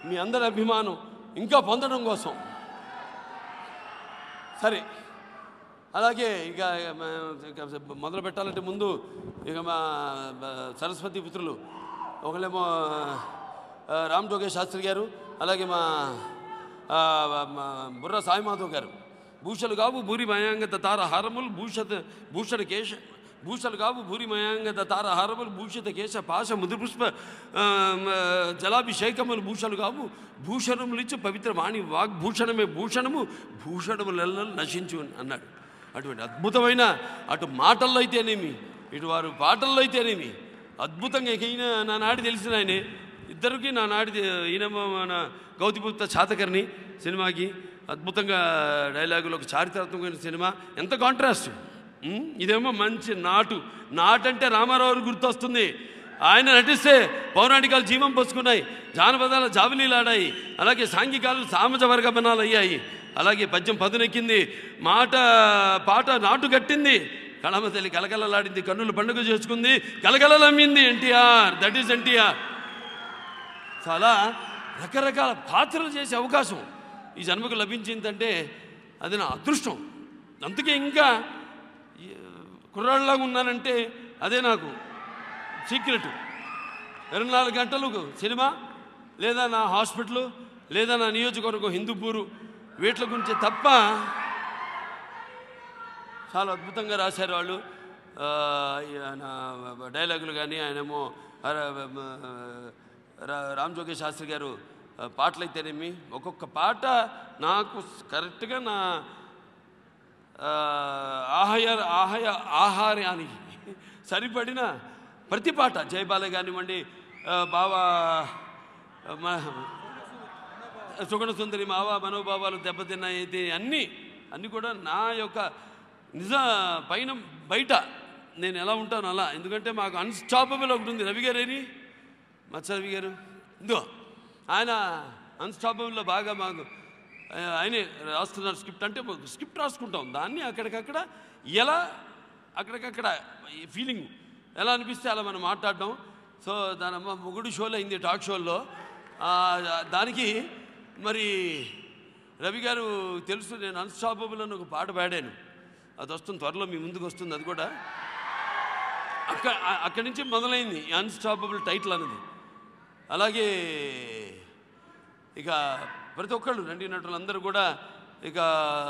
మీ అందరి అభిమానం ఇంకా పొందడం కోసం సరే అలాగే ఇక మ- ఇక మొదలు పెట్టాలంటే ముందు ఇక మా బ- సరస్వతి పుత్రులు ఒకళ్ళేమో ఆ, రామ్ జోగేష్ శాస్త్రి గారు అలాగే మా ఆ, మా బుర్ర సాయిమాధవ్ గారు భూషలు కావు భూరి మయాంగత తార హారములు భూషత భూషణ కేశ భూషలు కావు భూరి మయాంగత తార హారములు భూషిత కేశ పాశ ముదు పుష్ప ఆ, మ, జలాభిషేకములు భూషలు కావు భూషణములిచ్చు పవిత్ర వాణి వాగ్భూషణమే భూషణము భూషణములలో నశించు అన్నాడు అటువంటి అద్భుతమైన అటు మాటల్లో అయితేనేమి ఇటు వారు పాటల్లో అయితేనేమి అద్భుతంగా ఇక ఈయన నా నాడి తెలిసిన ఆయనే ఇద్దరికి నా నాడి ఈయన మన గౌతిపుత్ర శాతకర్ణి సినిమాకి అద్భుతంగా డైలాగులు ఒక చారిత్రాత్మకమైన సినిమా ఎంత కాంట్రాస్ట్ ఉమ్, ఇదేమో మంచి నాటు నాటు అంటే రామారావు గుర్తొస్తుంది ఆయన నటిస్తే పౌరాణికాలు జీవం పోసుకున్నాయి జానపదాల జాబిలీలాడాయి అలాగే సాంఘికాలు సామాజ వర్గమనాలు అయ్యాయి అలాగే పద్యం పదునెక్కింది మాట పాట నాటు కట్టింది కళమ తల్లి కలకలలాడింది కన్నులు పండుగ చేసుకుంది కలకలలమ్మింది ఎన్టీఆర్ దట్ ఈస్ ఎన్టీఆర్ చాలా రకరకాల పాత్రలు చేసే అవకాశం ఈ జన్మకు లభించిందంటే అది నా అదృష్టం అందుకే ఇంకా ఈ, కుర్రాళ్ళలాగా ఉన్నానంటే అదే నాకు సీక్రెట్ ఇరవై నాలుగు గంటలు సినిమా లేదా నా హాస్పిటల్ లేదా నా నియోజకవర్గం హిందూపూరు వీటి గురించి తప్ప చాలా అద్భుతంగా రాశారు వాళ్ళు ఆ, ఆయన డైలాగులు కానీ ఆయనేమో అర- రా- రామ్ జోగి శాస్త్రి గారు ఆ, పాటలు అయితేనేమి ఒక్కొక్క పాట నాకు కరెక్ట్గా నా ఆ, ఆహాయ ఆహాయ ఆహార్యానికి సరిపడిన ప్రతి పాట జయబాల కానివ్వండి ఆ, బావా మ- సుగుణ సుందరి మావ మనోభావాలు దెబ్బతిన్నాయి అయితే అన్నీ అన్నీ కూడా నా యొక్క నిజ పైన బయట నేను ఎలా ఉంటాను అలా ఎందుకంటే మాకు అన్స్టాపబుల్ ఒకటి ఉంది రవి గారు ఏరి మత్స రవి గారు ఇందో ఆయన అన్స్టాపబుల్లో బాగా మాకు ఆ, ఆయనే రాస్తున్నారు స్క్రిప్ట్ అంటే స్క్రిప్ట్ రాసుకుంటాం దాన్ని అక్కడికక్కడ ఎలా అక్కడికక్కడ ఈ ఫీలింగ్ ఎలా అనిపిస్తే అలా మనం మాట్లాడడం సో దాని అమ్మ మొగుడు షోలో అయింది టాక్ షోల్లో ఆ, దానికి మరి రవి గారు తెలుసు నేను అన్స్టాపబుల్ అని ఒక పాట పాడాను అది వస్తుంది త్వరలో మీ ముందుకు వస్తుంది అది కూడా అక్కడ అక్కడి నుంచి మొదలైంది అన్స్టాపబుల్ టైటిల్ అన్నది అలాగే ఇక ప్రతి ఒక్కళ్ళు నటీ నటులందరూ కూడా ఇక